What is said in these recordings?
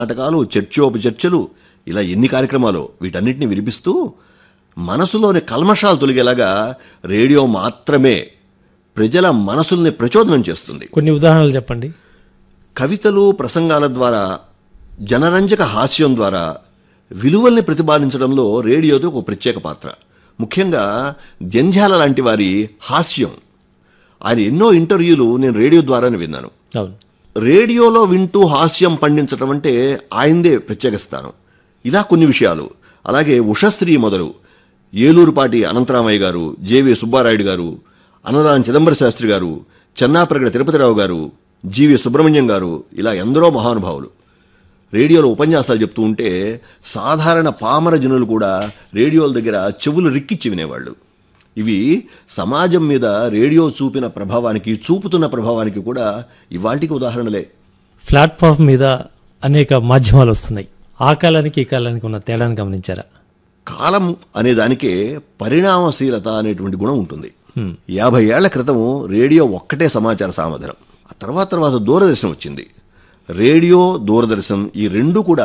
నాటకాలు చర్చోపచర్చలు ఇలా ఎన్ని కార్యక్రమాలు వీటన్నిటిని వినిపిస్తూ మనసులోని కల్మషాలు తొలగేలాగా రేడియో మాత్రమే ప్రజల మనసుల్ని ప్రచోదనం చేస్తుంది కొన్ని ఉదాహరణలు చెప్పండి కవితలు ప్రసంగాల ద్వారా జనరంజక హాస్యం ద్వారా విలువల్ని ప్రతిపాదించడంలో రేడియోది ఒక ప్రత్యేక పాత్ర ముఖ్యంగా జంధ్యాల లాంటి వారి హాస్యం ఆయన ఎన్నో ఇంటర్వ్యూలు నేను రేడియో ద్వారానే విన్నాను అవును రేడియోలో వింటూ హాస్యం పండించడం అంటే ఆయనదే ప్రత్యేక స్థానం ఇలా కొన్ని విషయాలు అలాగే ఉషశ్రీ మొదలు ఏలూరుపాటి అనంతరామయ్య గారు జేవి సుబ్బారాయుడు గారు అన్నదాన చిదంబర శాస్త్రి గారు చెన్నాప్రగడ తిరుపతిరావు గారు జీవి సుబ్రహ్మణ్యం గారు ఇలా ఎందరో మహానుభావులు రేడియోలో ఉపన్యాసాలు చెప్తూ ఉంటే సాధారణ పామర జనులు కూడా రేడియోల దగ్గర చెవులు రిక్కిచ్చి వినేవాళ్ళు ఇవి సమాజం మీద రేడియో చూపిన ప్రభావానికి చూపుతున్న ప్రభావానికి కూడా ఇవాళకి ఉదాహరణలే ప్లాట్ఫామ్ మీద అనేక మాధ్యమాలు వస్తున్నాయి ఆ కాలానికి ఈ కాలానికి ఉన్న తేడాను గమనించారా కాలం అనే దానికే పరిణామశీలత అనేటువంటి గుణం ఉంటుంది యాభై ఏళ్ల క్రితం రేడియో ఒక్కటే సమాచార సామధనం ఆ తర్వాత తర్వాత దూరదర్శన్ వచ్చింది రేడియో దూరదర్శన్ ఈ రెండు కూడా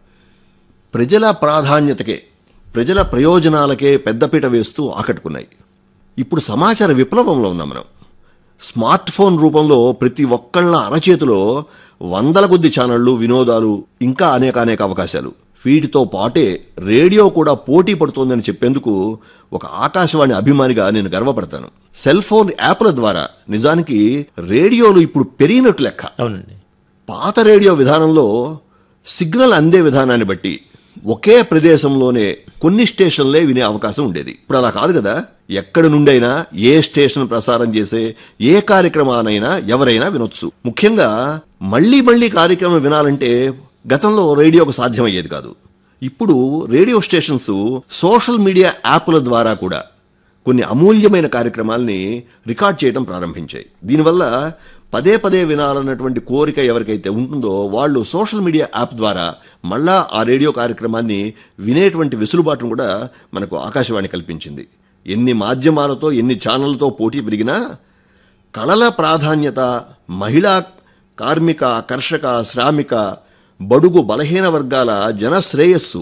ప్రజల ప్రాధాన్యతకే ప్రజల ప్రయోజనాలకే పెద్దపీట వేస్తూ ఆకట్టుకున్నాయి ఇప్పుడు సమాచార విప్లవంలో ఉన్నాం మనం స్మార్ట్ ఫోన్ రూపంలో ప్రతి ఒక్కళ్ళ అరచేతిలో వందల కొద్ది ఛానళ్లు వినోదాలు ఇంకా అనేక అనేక అవకాశాలు వీటితో పాటే రేడియో కూడా పోటీ పడుతోందని చెప్పేందుకు ఒక ఆకాశవాణి అభిమానిగా నేను గర్వపడతాను సెల్ ఫోన్ యాప్ల ద్వారా నిజానికి రేడియోలు ఇప్పుడు పెరిగినట్టు లెక్క అవునండి పాత రేడియో విధానంలో సిగ్నల్ అందే విధానాన్ని బట్టి ఒకే ప్రదేశంలోనే కొన్ని స్టేషన్లే వినే అవకాశం ఉండేది ఇప్పుడు అలా కాదు కదా ఎక్కడి నుండైనా ఏ స్టేషన్ ప్రసారం చేసే ఏ కార్యక్రమానైనా ఎవరైనా వినొచ్చు ముఖ్యంగా మళ్ళీ మళ్ళీ కార్యక్రమం వినాలంటే గతంలో రేడియోకు సాధ్యమయ్యేది కాదు ఇప్పుడు రేడియో స్టేషన్స్ సోషల్ మీడియా యాప్ల ద్వారా కూడా కొన్ని అమూల్యమైన కార్యక్రమాల్ని రికార్డ్ చేయడం ప్రారంభించాయి దీనివల్ల పదే పదే వినాలన్నటువంటి కోరిక ఎవరికైతే ఉంటుందో వాళ్ళు సోషల్ మీడియా యాప్ ద్వారా మళ్ళా ఆ రేడియో కార్యక్రమాన్ని వినేటువంటి వెసులుబాటును కూడా మనకు ఆకాశవాణి కల్పించింది ఎన్ని మాధ్యమాలతో ఎన్ని ఛానళ్లతో పోటీ పెరిగినా కళల ప్రాధాన్యత మహిళా కార్మిక కర్షక శ్రామిక బడుగు బలహీన వర్గాల జనశ్రేయస్సు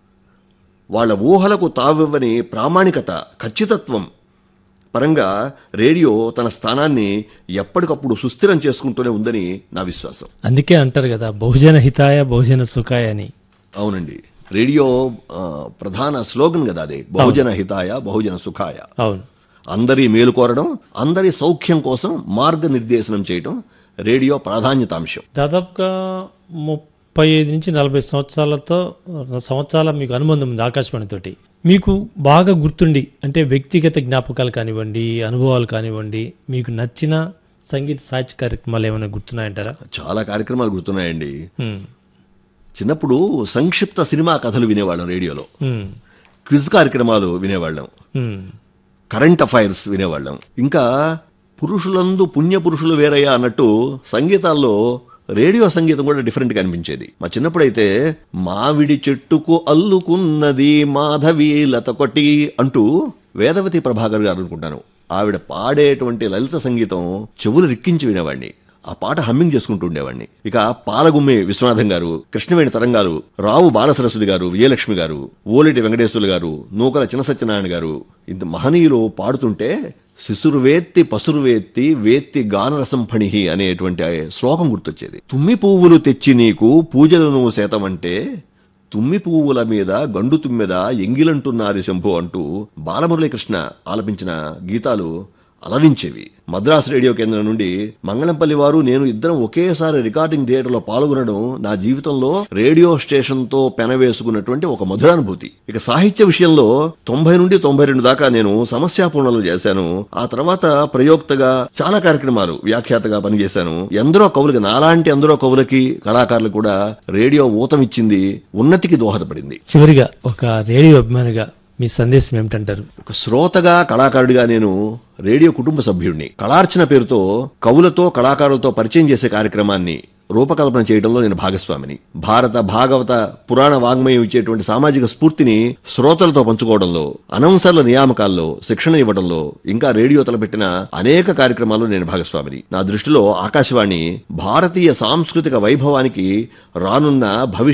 వాళ్ళ ఊహలకు తావివ్వని ప్రామాణికత ఖచ్చితత్వం పరంగా రేడియో తన స్థానాన్ని ఎప్పటికప్పుడు సుస్థిరం చేసుకుంటూనే ఉందని నా విశ్వాసం అందుకే అంటారు కదా బహుజన హితాయ బహుజన సుఖాయ అని అవునండి రేడియో ఆ, ప్రధాన స్లోగన్ కదా అదే బహుజన హితాయ బహుజన సుఖాయ అవును అందరి మేలు కోరడం అందరి సౌఖ్యం కోసం మార్గనిర్దేశనం చేయడం రేడియో ప్రాధాన్యతాంశం దాదాపుగా ముప్పై ఐదు నుంచి నలభై సంవత్సరాలతో సంవత్సరాల మీకు అనుబంధం ఉంది ఆకాశవాణితోటి మీకు బాగా గుర్తుండి అంటే వ్యక్తిగత జ్ఞాపకాలు కానివ్వండి అనుభవాలు కానివ్వండి మీకు నచ్చిన సంగీత సాహిత్య కార్యక్రమాలు ఏమైనా గుర్తున్నాయంటారా చాలా కార్యక్రమాలు గుర్తున్నాయండి హ్మ్. చిన్నప్పుడు సంక్షిప్త సినిమా కథలు వినేవాళ్ళం రేడియోలో హ్మ్. క్విజ్ కార్యక్రమాలు వినేవాళ్ళం హ్మ్. కరెంట్ అఫైర్స్ వినేవాళ్ళం ఇంకా పురుషులందు పుణ్య పురుషులు వేరయ్యా అన్నట్టు సంగీతాల్లో రేడియో సంగీతం కూడా డిఫరెంట్ గా అనిపించేది మా చిన్నప్పుడైతే మావిడి చెట్టుకు అల్లుకున్నది మాధవి లతకొటి అంటూ వేదవతి ప్రభాకర్ గారు అనుకుంటాను ఆవిడ పాడేటువంటి లలిత సంగీతం చెవులు రిక్కించి వినేవాడిని ఆ పాట హమ్మింగ్ చేసుకుంటూ ఉండేవాడిని ఇక పాలగుమ్మి విశ్వనాథం గారు కృష్ణవేణి తరంగారు రావు బాలసరస్వతి గారు విజయలక్ష్మి గారు ఓలేటి వెంకటేశ్వర్లు గారు నూకల చిన్న సత్యనారాయణ గారు ఇంత మహనీయులు పాడుతుంటే శిశురు వేత్తి పసురు వేత్తి వేత్తి గానరసం ఫణిహి అనేటువంటి ఆ శ్లోకం గుర్తొచ్చేది తుమ్మి పువ్వులు తెచ్చి నీకు పూజలు నువ్వు శాతమంటే తుమ్మి పువ్వుల మీద గండు తుమ్మెద ఎంగిలంటున్నది శంభు అంటూ బాలమురళీకృష్ణ ఆలపించిన గీతాలు అలరించేవి మద్రాసు రేడియో కేంద్రం నుండి మంగళంపల్లి వారు నేను ఇద్దరం ఒకేసారి రికార్డింగ్ థియేటర్లో పాల్గొనడం నా జీవితంలో రేడియో స్టేషన్ తో పెనవేసుకున్నటువంటి ఒక మధురానుభూతి ఇక సాహిత్య విషయంలో తొంభై నుండి తొంభై రెండు దాకా నేను సమస్యాపూర్ణలు చేశాను ఆ తర్వాత ప్రయోక్తగా చాలా కార్యక్రమాలు వ్యాఖ్యాతగా పనిచేశాను ఎందరో కవులకి నాలాంటి ఎందరో కవులకి కళాకారులు కూడా రేడియో ఊతమిచ్చింది ఉన్నతికి దోహదపడింది చివరిగా ఒక రేడియో అభిమానిగా మీ సందేశం ఏమిటంటారు ఒక శ్రోతగా కళాకారుడిగా నేను రేడియో కుటుంబ సభ్యుడిని కళార్చన పేరుతో కవులతో కళాకారులతో పరిచయం చేసే కార్యక్రమాన్ని రూపకల్పన చేయడంలో నేను భాగస్వామిని భారత భాగవత పురాణ వాంగ్మయం ఇచ్చేటువంటి సామాజిక స్ఫూర్తిని శ్రోతలతో పంచుకోవడంలో అనౌన్సర్ల నియామకాల్లో శిక్షణ ఇవ్వడంలో ఇంకా రేడియో తలపెట్టిన అనేక కార్యక్రమాల్లో నేను భాగస్వామిని నా దృష్టిలో ఆకాశవాణి భారతీయ సాంస్కృతిక వైభవానికి రానున్న భవిష్యత్